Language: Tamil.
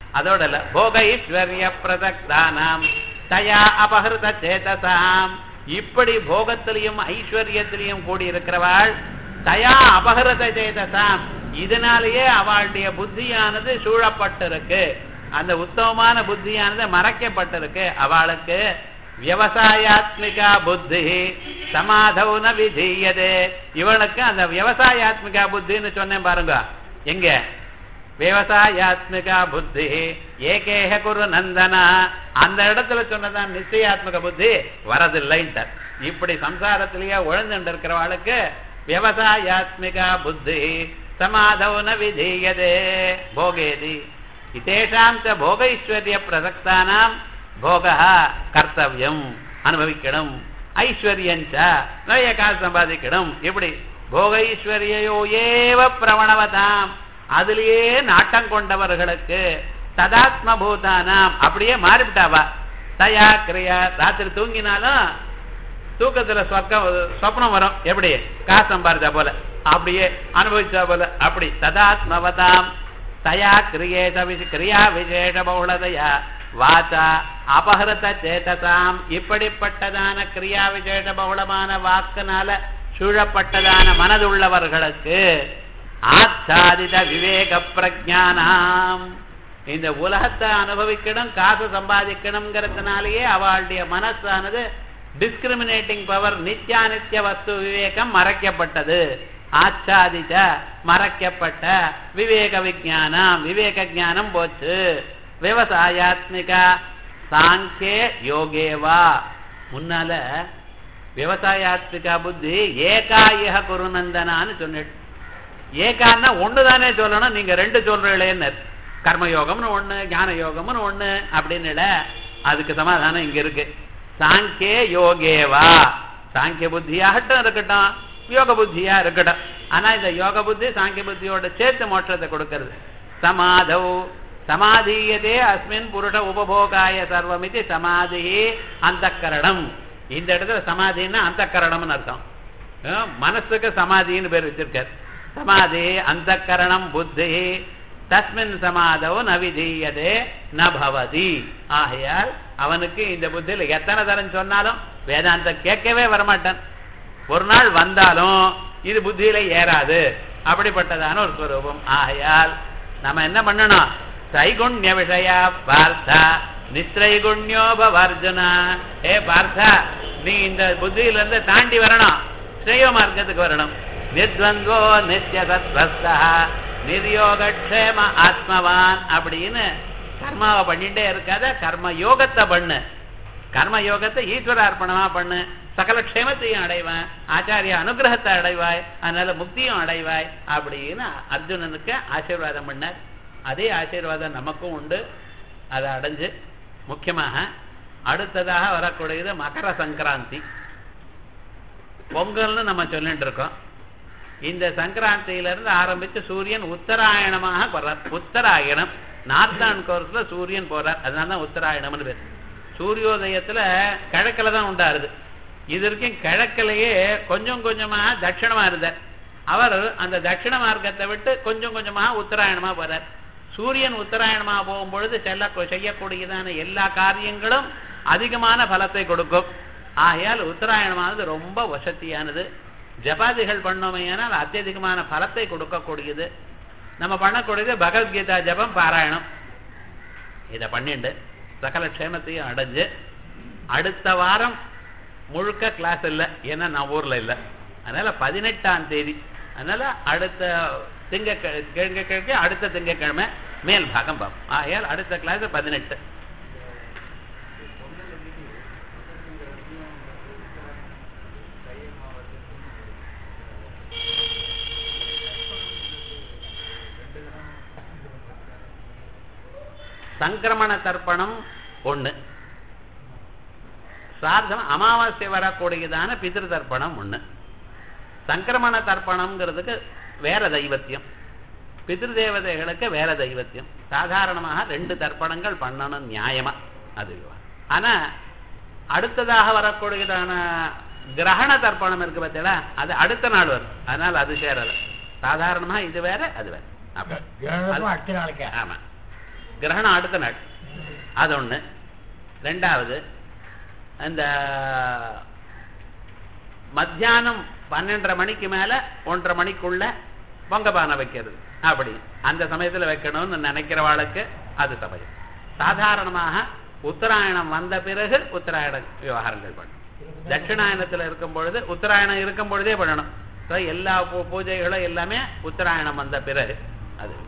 அதோட இல்ல போக ஐஸ்வர்ய பிரசக்தானாம் தயா அபகிருத சேதசாம் இப்படி போகத்திலையும் ஐஸ்வர்யத்திலையும் கூடி இருக்கிறவாள் தயா அபகிருத சேதசாம் இதனாலேயே அவளுடைய புத்தியானது சூழப்பட்டிருக்கு அந்த உத்தமமான புத்தியானது மறைக்கப்பட்டிருக்கு அவளுக்கு விவசாயாத்மிகா புத்தி சமாதௌ ந விதீயதே இவனுக்கு அந்த விவசாயாத்மிகா புத்தின்னு சொன்னேன் பாருங்க எங்க விவசாயாத்மிகா புத்தி ஏகேக குரு நந்தனா அந்த இடத்துல சொன்னதான் நிச்சயாத்மக புத்தி வரதில்லைன்ட்டார் இப்படி சம்சாரத்திலேயே உழந்துட்டு இருக்கிறவாளுக்கு விவசாயாத்மிகா புத்தி சமாதௌ ந விதீயதே போகேதி இத்தேஷாம் ச போகைஸ்வர்ய பிரசக்தானாம் போகா கர்த்தவியம் அனுபவிக்கணும் ஐஸ்வர்யஞ்ச நிறைய காசு சம்பாதிக்கணும் இப்படி போகைஸ்வர்யோ ஏவ பிரவணவதாம் அதிலேயே நாட்டம் கொண்டவர்களுக்கு ததாத்ம பூதானாம் அப்படியே மாறிவிட்டாவா தயா கிரியா ராத்திரி தூங்கினாலும் தூக்கத்துல சொர்க்கம் சொப்னம் வரும் எப்படி காசு சம்பாரிச்சா போல அப்படியே அனுபவிச்சா போல அப்படி ததாத்மவதாம் தயா கிரியேத விஷ கிரியா விசேஷ பகுளதையா வாச்சா அபகிருத சேதசாம் இப்படிப்பட்டதான கிரியா விசேஷ பகுளமான வாக்குனால சூழப்பட்டதான மனதுள்ளவர்களுக்கு ஆச்சாதித விவேக பிரஜானாம் இந்த உலகத்தை அனுபவிக்கணும் காசு சம்பாதிக்கணுங்கிறதுனாலேயே அவளுடைய மனசானது டிஸ்கிரிமினேட்டிங் பவர் நித்யானித்ய வஸ்து விவேகம் மறைக்கப்பட்டது ஆச்சாதித மறைக்கப்பட்ட விவேக விஜானம் விவேக ஞானம் போச்சு விவசாயாத்மிகா சாங்கே யோகேவா முன்னால விவசாயாத்மிகா புத்தி ஏகாயிக குருநந்தனான்னு சொன்னிட்டு ஏகான்னா ஒண்ணுதானே சொல்லணும் நீங்க ரெண்டு சொல்றீங்களேன்னு கர்மயோகம்னு ஒண்ணு ஞான யோகம்னு ஒண்ணு அப்படின்னு இல்ல அதுக்கு சமாதானம் இங்க இருக்கு சாங்கே யோகேவா சாங்கிய புத்தியாகட்டும் இருக்கட்டும் யோக புத்தியா இருக்கட்டும் ஆனா இந்த யோக புத்தி சாங்கிய புத்தியோட சேர்த்து மோட்சத்தை கொடுக்கிறது சமாதௌ சமாதீயதே அஸ்மின் புருஷ உபபோகாய சர்வமிதி சமாதி அந்த கரணம் இந்த இடத்துல சமாதின்னா அந்த கரணம்னு அர்த்தம் அஹ் மனசுக்கு சமாதின்னு பேர் வச்சிருக்காரு சமாதி அந்த கரணம் புத்தி தஸ்மின் சமாதோ நவிதீயதே ந பவதி ஆகையால் அவனுக்கு இந்த புத்தியில எத்தனை தரம் சொன்னாலும் வேதாந்தம் கேட்கவே வரமாட்டான் ஒரு நாள் வந்தாலும் இது புத்தியில ஏறாது அப்படிப்பட்டதான ஒரு ஸ்வரூபம் ஆகையால் நம்ம என்ன பண்ணணும் தைகுண்ய விஷயா பார்த்தா நிஸ்திரைகுண்யோபவர்ஜுனா ஏ பார்த்தா நீ இந்த புத்தியில இருந்து தாண்டி வரணும் ஸ்ரேய மார்க்கத்துக்கு வரணும் நிர்த்வந்தோ நித்திய சத்வஸ்தா நிர்யோகக்ஷேம ஆத்மவான் அப்படின்னு கர்மாவை பண்ணிட்டே இருக்காத கர்ம யோகத்தை பண்ணு கர்ம யோகத்தை ஈஸ்வர அர்ப்பணமா பண்ணு சகல க்ஷேமத்தையும் அடைவான் ஆச்சாரிய அனுகிரகத்தை அடைவாய் அதனால முக்தியும் அடைவாய் அப்படின்னு அர்ஜுனனுக்கு ஆசீர்வாதம் பண்ணார் அதே ஆசீர்வாதம் நமக்கும் உண்டு அதை அடைஞ்சு முக்கியமாக அடுத்ததாக வரக்கூடியது மகர சங்கராந்தி பொங்கல்னு நம்ம சொல்லிட்டு இருக்கோம் இந்த சங்கராந்தியிலிருந்து ஆரம்பிச்சு சூரியன் உத்தராயணமாக போறார் உத்தராயணம் நார்த்தான் கோர்ஸ்ல சூரியன் போறார் அதனால தான் உத்தராயணம்னு பேர் சூரியோதயத்துல கிழக்குல தான் உண்டாருது இது வரைக்கும் கிழக்கிலேயே கொஞ்சம் கொஞ்சமா தட்சிணமா இருந்தார் அவர் அந்த தட்சிண மார்க்கத்தை விட்டு கொஞ்சம் கொஞ்சமா உத்தராயணமா போறார் சூரியன் உத்தராயணமா போகும்பொழுது செல்ல செய்யக்கூடியதான எல்லா காரியங்களும் அதிகமான பலத்தை கொடுக்கும் ஆகையால் உத்தராயணமானது ரொம்ப வசதியானது ஜபாதிகள் பண்ணோமையானால் அத்தியதிகமான பலத்தை கொடுக்கக்கூடியது நம்ம பண்ணக்கூடியது பகவத்கீதா ஜபம் பாராயணம் இதை பண்ணிண்டு சகல க்ஷேமத்தையும் அடைஞ்சு அடுத்த வாரம் முழுக்க கிளாஸ் இல்லை ஏன்னா நான் ஊர்ல இல்லை அதனால பதினெட்டாம் தேதி அதனால அடுத்த திங்கக்கிழமை அடுத்த திங்கக்கிழமை மேல் பாகம் பார்ப்போம் ஆகையால் அடுத்த கிளாஸ் பதினெட்டு சங்கிரமண தர்ப்பணம் ஒண்ணு சார்த்தம் அமாவாசை வரக்கூடியதான பிதிரு தர்ப்பணம் ஒண்ணு சங்கிரமண தர்ப்பணம்ங்கிறதுக்கு வேற தெய்வத்தியம் பிதிரு தேவதைகளுக்கு வேற தெய்வத்தியம் சாதாரணமாக ரெண்டு தர்ப்பணங்கள் பண்ணணும் நியாயமா அது ஆனா அடுத்ததாக வரக்கூடியதான கிரகண தர்ப்பணம் இருக்கு பார்த்தீங்களா அது அடுத்த நாள் வரும் அதனால அது சேரல சாதாரணமா இது வேற அது வேற அப்ப- கிரகணத்துக்கும் அடுத்த நாளைக்கா ஆமா கிரகணம் அடுத்த நாள் அது ஒண்ணு ரெண்டாவது அந்த மத்தியானம் பன்னெண்டரை மணிக்கு மேல ஒன்றரை மணிக்குள்ள பொங்கப்பானை வைக்கிறது அப்படி அந்த சமயத்துல வைக்கணும்னு நினைக்கிறவாளுக்கு அது சமயம் சாதாரணமாக உத்தராயணம் வந்த பிறகு உத்தராயண விவகாரங்கள் பண்ணும் தட்சிணாயனத்துல இருக்கும் பொழுது உத்தராயணம் இருக்கும் பொழுதே பண்ணணும் So, எல்லா பூ- பூஜைகளும் எல்லாமே உத்தராயணம் வந்த பிறகு அது